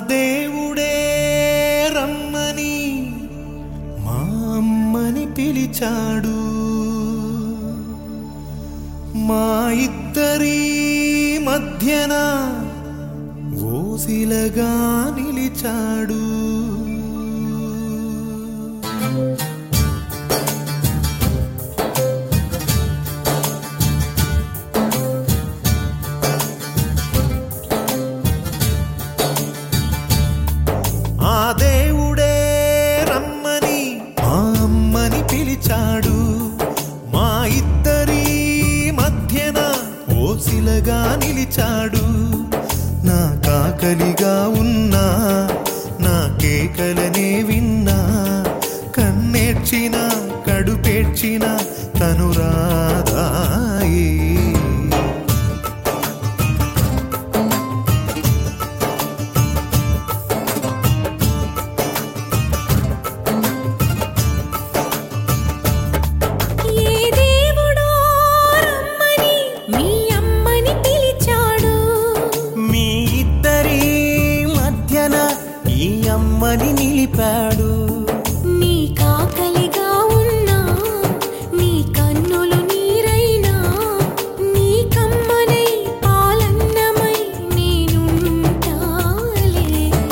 దేవుడే రమ్మని మా అమ్మని పిలిచాడు మా ఇద్దరి మధ్యన ఓసిలగా నిలిచాడు ఆ దేవుడే రమ్మని మా అమ్మని పిలిచాడు మా ఇద్దరి మధ్యన ఓసిలగా నిలిచాడు నా కాకలిగా ఉన్నా నా కేకలనే విన్నా కన్నేర్చిన కడుపేర్చిన తను రాదాయే ఏ దేవుడో రమ్మని మీ అమ్మని పిలిచాడు మీ ఇద్దరి మధ్యన ఈ అమ్మని నిలిపాడు నీ కాకలిగా ఉన్నా నీ కన్నులు నీరైనా నీ కమ్మనై పాలన్నమై నేనుంటాలే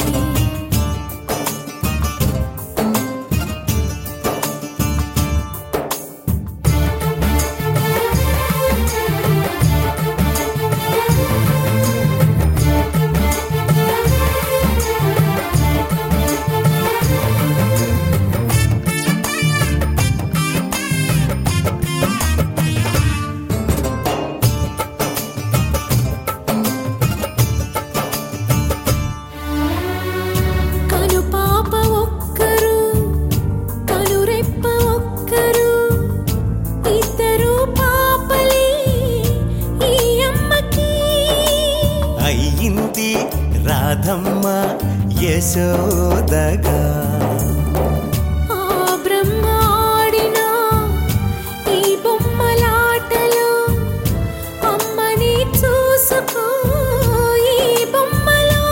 కను పాప ఒక్కరు కను రెప్ప ఒక్కరు ఇద్దరు పాపలే ఈ అమ్మకి అయ్యింది రాధమ్మ యశోదగా ఆ బ్రహ్మ ఆడిన ఈ బొమ్మలాటలో అమ్మని చూసుకో ఈ బొమ్మలో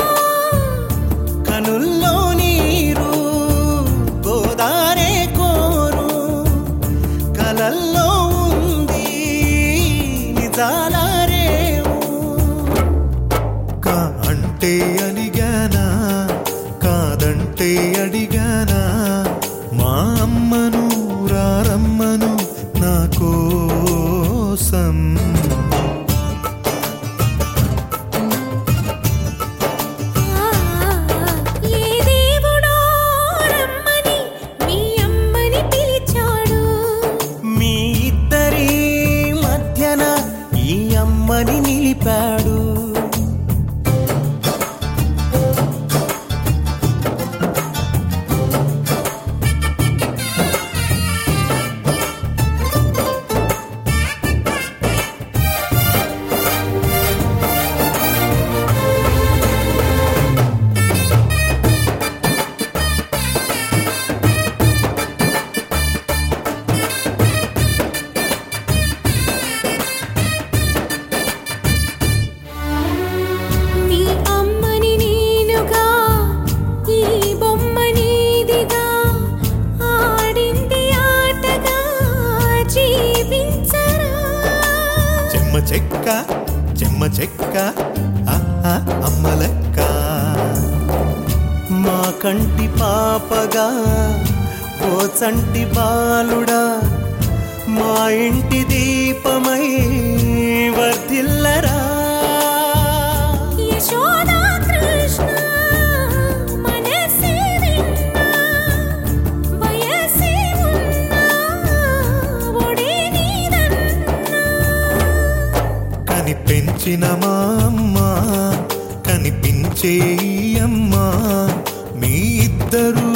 కనుల్లో నీరు గోదారే కోరు కలల్లో ఉంది నిజాలారేవు కా అంటే అలిగానా కాదంటే అడిగానా మా అమ్మను రారమ్మను నా కోసం ఆ ఏ దేవుడో రమ్మని మీ అమ్మని పిలిచాడు మీ ఇద్దరి మధ్యన ఈ అమ్మని నిలిపాడు నీ అమ్మని నేనుగా ఈ బొమ్మ నీదిగా ఆడింది ఆటగా జీవించరా చెమ్మ చెక్క చెమ్మ చెక్క ఆహా అమ్మలక్క మా కంటి పాపగా ఓ చంటి బాలుడా మా ఇంటి దీపమై వర్ధిల్లరా యశోదా కృష్ణ మనసే విన్నా వయసే ఉన్నా ఒడే నీదన్నా కని పెంచిన మా అమ్మ కనిపించే ఈ అమ్మ మీ ఇద్దరు